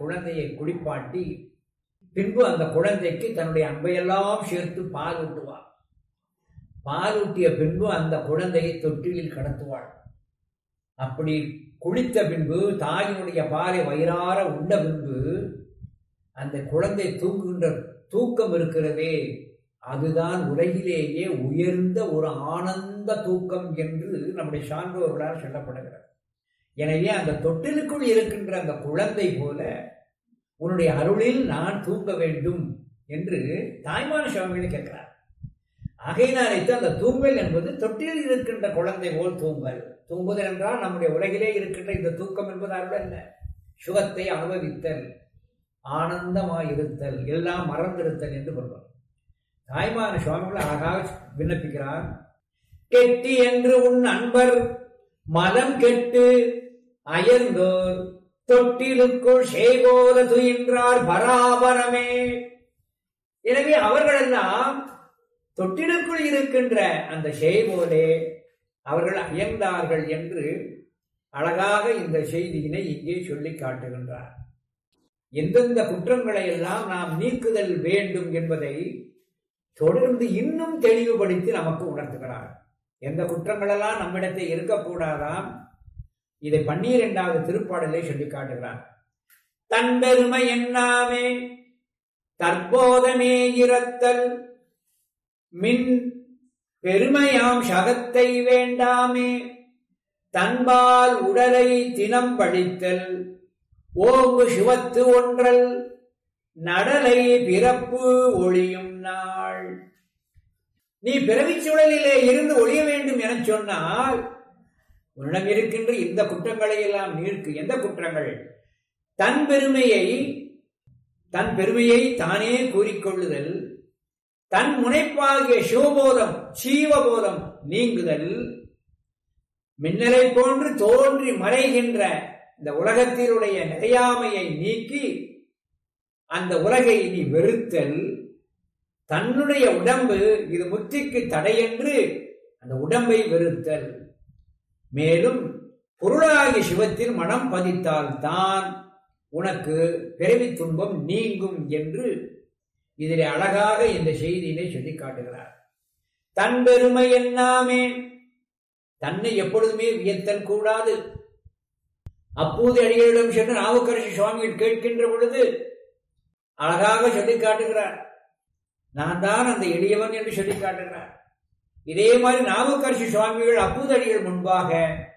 குழந்தையை குளிப்பாட்டி பின்பு அந்த குழந்தைக்கு தன்னுடைய அன்பையெல்லாம் சேர்த்து பால் ஊட்டுவாள் பால் ஊட்டிய பின்பு அந்த குழந்தையை தொட்டிலில் கடத்துவாள் அப்படி குளித்த பின்பு தாயினுடைய பாலை வயிறார உண்ட பின்பு அந்த குழந்தை தூங்குகின்ற தூக்கம் இருக்கிறதே அதுதான் உலகிலேயே உயர்ந்த ஒரு ஆனந்த தூக்கம் என்று நம்முடைய சான்றோர்களால் சொல்லப்படுகிறது எனவே அந்த தொட்டிலுக்குள் இருக்கின்ற அந்த குழந்தை போல உன்னுடைய அருளில் நான் தூங்க வேண்டும் என்று தாய்மான சுவாமிகளை கேட்கிறார் ஆகையினாலைத்தான் அந்த தூங்கல் என்பது தொட்டில் இருக்கின்ற குழந்தை போல் தூங்கல் தூங்குதல் என்றால் நம்முடைய உலகிலே இருக்கின்ற இந்த தூக்கம் என்பது அருள் அல்ல சுகத்தை அனுபவித்தல் ஆனந்தமாயிருத்தல் எல்லாம் மறந்திருத்தல் என்று சொல்வார் தாய்மான சுவாமிகள் அழகாக விண்ணப்பிக்கிறார் கெட்டி என்று உன் அன்பர் மலம் கெட்டு அயர்ந்தோர் தொட்டிலுக்குள் செய்கோல துயின்றார் பராபரமே எனவே அவர்களெல்லாம் தொட்டிலுக்குள் இருக்கின்ற அந்த செய்கோலே அவர்கள் அயர்ந்தார்கள் என்று அழகாக இந்த செய்தியினை இங்கே சொல்லி காட்டுகின்றார் எந்தெந்த குற்றங்களை எல்லாம் நாம் நீக்குதல் வேண்டும் என்பதை தொடர்ந்து இன்னும் தெளிவுபடுத்தி நமக்கு உணர்த்துகிறார் எந்த குற்றங்களெல்லாம் நம்மிடத்தில் இருக்கக்கூடாதாம் இதை பன்னிரெண்டாவது திருப்பாடலை சொல்லி காட்டுகிறார் தன் பெருமை என்னாமே தற்போதமே இரத்தல் மின் பெருமையாம் சகத்தை வேண்டாமே தன்பால் உடலை தினம் பழித்தல் ஓங்கு சிவத்து ஒன்றல் நடலை பிறப்பு ஒளியும் நாள் நீ பிறவிச் சுழலிலே இருந்து ஒழிய வேண்டும் என சொன்னால் உன்னிடம் இருக்கின்ற இந்த குற்றங்களை எல்லாம் நீர்க்கு எந்த குற்றங்கள் தன் பெருமையை தன் பெருமையை தானே கூறிக்கொள்ளுதல் தன் முனைப்பாகிய சிவபோதம் சீவபோதம் நீங்குதல் மின்னலை போன்று தோன்றி மறைகின்ற இந்த உலகத்தினுடைய நிலையாமையை நீக்கி அந்த உலகை நீ வெறுத்தல் தன்னுடைய உடம்பு இது முத்திக்கு தடையென்று அந்த உடம்பை வெறுத்தல் மேலும் பொருளாகிய சிவத்தில் மனம் பதித்தால் தான் உனக்கு பிறவி துன்பம் நீங்கும் என்று இதில் அழகாக இந்த செய்தியினை சொல்லி காட்டுகிறார் தன் பெருமை என்னாமே தன்னை எப்பொழுதுமே வியத்தல் கூடாது அப்போது அடிகளிடம் சென்று நாவுக்கரசு சுவாமிகள் கேட்கின்ற பொழுது அழகாக சொல்லி காட்டுகிறார் நான் தான் அந்த எளியவன் என்று சொல்லி காட்டுகிறார் இதே மாதிரி நாவுக்கரசு சுவாமிகள் அப்பூதடிகள் முன்பாக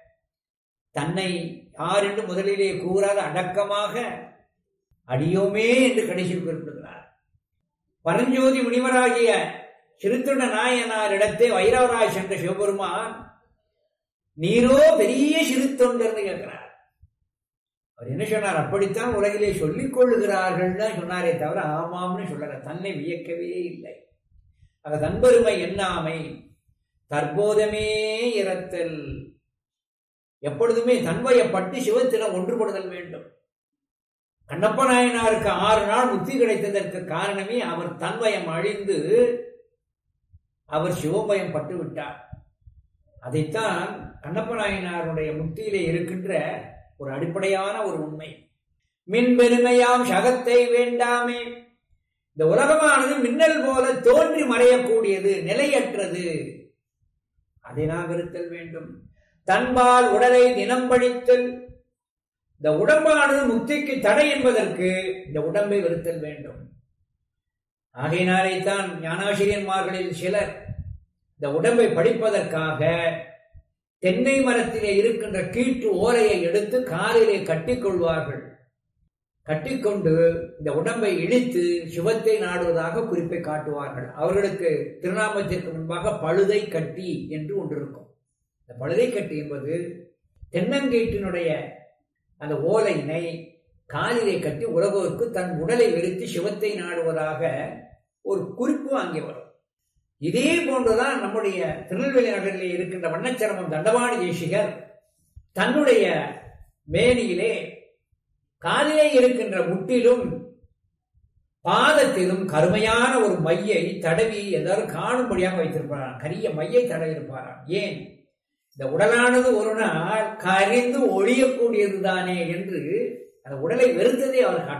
தன்னை யார் என்று முதலிலே கூறாத அடக்கமாக அடியோமே என்று கடைசியில் குறிப்பிடுகிறார் பரஞ்சோதி முனிவராகிய சிறுத்துட நாயனாரிடத்தே வைரவராய் சென்ற சிவபெருமான் நீரோ பெரிய சிறுத்தொண்டர்னு கேட்கிறார் அவர் என்ன சொன்னார் அப்படித்தான் உலகிலே சொல்லிக் கொள்ளுகிறார்கள் சொன்னாரே தவிர ஆமாம்னு சொல்லல தன்னை வியக்கவே இல்லை ஆக தன்பெருமை எண்ணாமை தற்போதமே இரத்தல் எப்பொழுதுமே தன்வயப்பட்டு சிவத்திடம் ஒன்றுபடுதல் வேண்டும் கண்ணப்ப நாயனாருக்கு ஆறு நாள் முத்தி கிடைத்ததற்கு காரணமே அவர் தன்வயம் அழிந்து அவர் சிவபயம் பட்டு விட்டார் அதைத்தான் கண்ணப்ப நாயனாருடைய முக்தியிலே இருக்கின்ற ஒரு அடிப்படையான ஒரு உண்மை மின் பெருமையாம் சகத்தை வேண்டாமே இந்த உலகமானது மின்னல் போல தோன்றி மறையக்கூடியது நிலையற்றது அதை நாம் இருத்தல் வேண்டும் தன்பால் உடலை தினம் பழித்தல் இந்த உடம்பானது முக்திக்கு தடை என்பதற்கு இந்த உடம்பை வெறுத்தல் வேண்டும் ஆகையினாலே தான் ஞானாசிரியன்மார்களில் சிலர் இந்த உடம்பை படிப்பதற்காக தென்னை மரத்திலே இருக்கின்ற கீற்று ஓலையை எடுத்து காலிலே கட்டிக்கொள்வார்கள் கட்டிக்கொண்டு இந்த உடம்பை இழித்து சிவத்தை நாடுவதாக குறிப்பை காட்டுவார்கள் அவர்களுக்கு திருநாமத்திற்கு முன்பாக பழுதை கட்டி என்று ஒன்று இருக்கும் இந்த பழுதை கட்டி என்பது தென்னங்கீட்டினுடைய அந்த ஓலையினை காலிலே கட்டி உலகோருக்கு தன் உடலை வெறுத்து சிவத்தை நாடுவதாக ஒரு குறிப்பு அங்கே வரும் இதே போன்றுதான் நம்முடைய திருநெல்வேலி நகரிலே இருக்கின்ற வண்ணச்சரமம் தண்டவாணி தேசிகர் தன்னுடைய மேனியிலே காலிலே இருக்கின்ற முட்டிலும் பாதத்திலும் கருமையான ஒரு மையை தடவி எல்லாரும் காணும்படியாக வைத்திருப்பாராம் கரிய மையை தடவி இருப்பாராம் ஏன் இந்த உடலானது ஒரு நாள் கரிந்து ஒழியக்கூடியது தானே என்று அந்த உடலை வெறுத்ததை அவர்